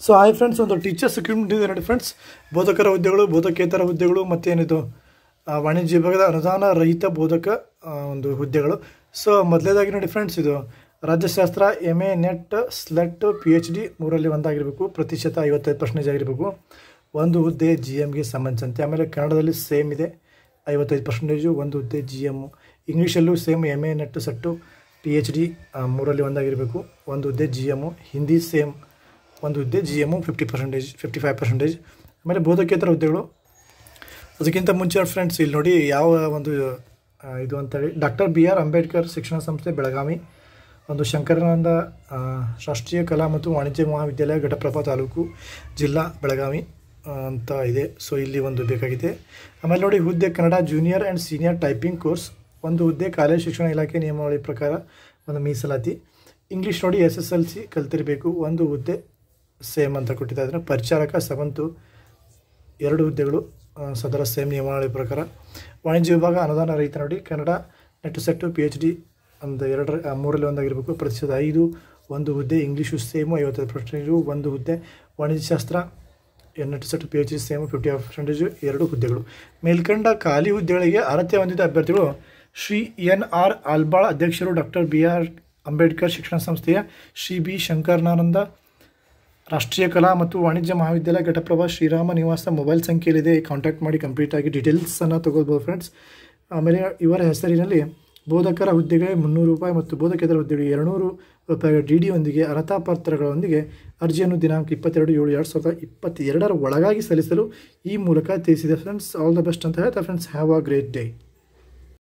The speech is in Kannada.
ಸೊ ಹಾಯ್ ಫ್ರೆಂಡ್ಸ್ ಒಂದು ಟೀಚರ್ಸ್ ರಿಕ್ರೂಟ್ಮೆಂಟ್ ಇದೆ ನೋಡಿ ಫ್ರೆಂಡ್ಸ್ ಬೋಧಕರ ಹುದ್ದೆಗಳು ಬೋಧಕೇತರ ಹುದ್ದೆಗಳು ಮತ್ತೇನಿದು ಆ, ವಾಣಿಜ್ಯ ವಿಭಾಗದ ಅನುದಾನ ರಹಿತ ಬೋಧಕ ಆ, ಒಂದು ಹುದ್ದೆಗಳು ಸೊ ಮೊದಲೇದಾಗಿ ನೋಡಿ ಫ್ರೆಂಡ್ಸ್ ಇದು ರಾಜ್ಯಶಾಸ್ತ್ರ M A NET SLET P H D ಮೂರಲ್ಲಿ ಒಂದಾಗಿರಬೇಕು ಪ್ರತಿಶತ ಐವತ್ತೈದು ಪರ್ಸೆಂಟೇಜ್ ಆಗಿರಬೇಕು ಒಂದು ಹುದ್ದೆ ಜಿ ಎಮ್ಗೆ ಸಂಬಂಧಿಸಿದಂತೆ ಆಮೇಲೆ ಕನ್ನಡದಲ್ಲಿ ಸೇಮ್ ಇದೆ ಐವತ್ತೈದು ಪರ್ಸೆಂಟೇಜು ಒಂದು ಹುದ್ದೆ ಜಿ ಎಮ್ಮು ಇಂಗ್ಲೀಷಲ್ಲೂ same M A NET SET P H D ಮೂರಲ್ಲಿ ಒಂದಾಗಿರಬೇಕು ಒಂದು ಹುದ್ದೆ ಜಿ ಎಮ್ಮು ಹಿಂದಿ ಸೇಮ್ ಒಂದು ಹುದ್ದೆ G M fifty percentage fifty five percentage ಆಮೇಲೆ ಬೋಧಕೇತರ ಹುದ್ದೆಗಳು ಅದಕ್ಕಿಂತ ಮುಂಚೆ ಫ್ರೆಂಡ್ಸ್ ಇಲ್ಲಿ ನೋಡಿ ಯಾವ ಒಂದು ಆ, ಇದು ಅಂತೇಳಿ ಡಾಕ್ಟರ್ ಬಿ ಆರ್ ಅಂಬೇಡ್ಕರ್ ಶಿಕ್ಷಣ ಸಂಸ್ಥೆ ಬೆಳಗಾವಿ ಒಂದು ಶಂಕರಾನಂದ ಆ, ರಾಷ್ಟ್ರೀಯ ಕಲಾ ಮತ್ತು ವಾಣಿಜ್ಯ ಮಹಾವಿದ್ಯಾಲಯ ಘಟಪ್ರಭಾ ತಾಲೂಕು ಜಿಲ್ಲಾ ಬೆಳಗಾವಿ ಆ, ಅಂತ ಇದೆ ಸೊ ಇಲ್ಲಿ ಒಂದು ಬೇಕಾಗಿದೆ ಆಮೇಲೆ ನೋಡಿ ಹುದ್ದೆ Kannada junior and senior typing course ಒಂದು ಹುದ್ದೆ ಕಾಲೇಜು ಶಿಕ್ಷಣ ಇಲಾಖೆ ನಿಯಮಾವಳಿ ಪ್ರಕಾರ ಒಂದು ಮೀಸಲಾತಿ ಇಂಗ್ಲೀಷ್ ನೋಡಿ ಎಸ್ ಎಸ್ ಎಲ್ ಸಿ ಕಲ್ತಿರಬೇಕು ಒಂದು ಹುದ್ದೆ ಸೇಮ್ ಅಂತ ಕೊಟ್ಟಿದ್ದಾರೆ ಅದನ್ನು ಪರಿಚಾರಕ ಸೆವೆಂತು ಎರಡು ಹುದ್ದೆಗಳು ಆ, ಸದರ ಸೇಮ್ ನಿಯಮಾವಳಿ ಪ್ರಕಾರ ವಾಣಿಜ್ಯ ವಿಭಾಗ ಅನುದಾನ ರಹಿತ ನೋಡಿ Kannada NET SET P H D ಒಂದು ಎರಡರ ಆ, ಮೂರಲ್ಲಿ ಒಂದಾಗಿರಬೇಕು ಪ್ರತಿಶತ ಐದು ಒಂದು ಹುದ್ದೆ ಇಂಗ್ಲೀಷು ಸೇಮು ಐವತ್ತೈದು ಪರ್ಸೆಂಟೇಜು ಒಂದು ಹುದ್ದೆ ವಾಣಿಜ್ಯಶಾಸ್ತ್ರ NET SET P H D same fifty percentage ಎರಡು ಹುದ್ದೆಗಳು ಮೇಲ್ಕಂಡ ಖಾಲಿ ಹುದ್ದೆಗಳಿಗೆ ಅರ್ಹತೆ ಹೊಂದಿದ ಅಭ್ಯರ್ಥಿಗಳು ಶ್ರೀ ಎನ್ ಆರ್ ಆಲ್ಬಾಳ್ ಅಧ್ಯಕ್ಷರು ಡಾಕ್ಟರ್ ಬಿ ಆರ್ ಅಂಬೇಡ್ಕರ್ ಶಿಕ್ಷಣ ಸಂಸ್ಥೆಯ ಶ್ರೀ ಬಿ ಶಂಕರನಾನಂದ ರಾಷ್ಟ್ರೀಯ ಕಲಾ ಮತ್ತು ವಾಣಿಜ್ಯ ಮಹಾವಿದ್ಯಾಲಯ ಘಟಪ್ರಭಾ ಶ್ರೀರಾಮ ನಿವಾಸ ಮೊಬೈಲ್ ಸಂಖ್ಯೆಯಲ್ಲಿದೆ ಕಾಂಟ್ಯಾಕ್ಟ್ ಮಾಡಿ ಕಂಪ್ಲೀಟ್ ಆಗಿ ಡೀಟೇಲ್ಸನ್ನು ತಗೋಬೋದು ಫ್ರೆಂಡ್ಸ್ ಆಮೇಲೆ ಇವರ ಹೆಸರಿನಲ್ಲಿ ಬೋಧಕರ ಹುದ್ದೆಗೆ ಮುನ್ನೂರು ರೂಪಾಯಿ ಮತ್ತು ಬೋಧಕೇತರ ಹುದ್ದೆಗೆ ಎರಡುನೂರು ರೂಪಾಯಿ ಡಿ ಡಿಯೊಂದಿಗೆ ಅರ್ಹತಾ ಪತ್ರಗಳೊಂದಿಗೆ ಅರ್ಜಿಯನ್ನು ದಿನಾಂಕ ಇಪ್ಪತ್ತೆರಡು ಏಳು ಎರಡು ಸಾವಿರದ ಇಪ್ಪತ್ತೆರಡರ ಒಳಗಾಗಿ ಸಲ್ಲಿಸಲು ಈ ಮೂಲಕ ತಿಳಿಸಿದೆ ಫ್ರೆಂಡ್ಸ್ ಆಲ್ ದ ಬೆಸ್ಟ್ ಅಂತ ಹೇಳ್ತಾ friends have a great day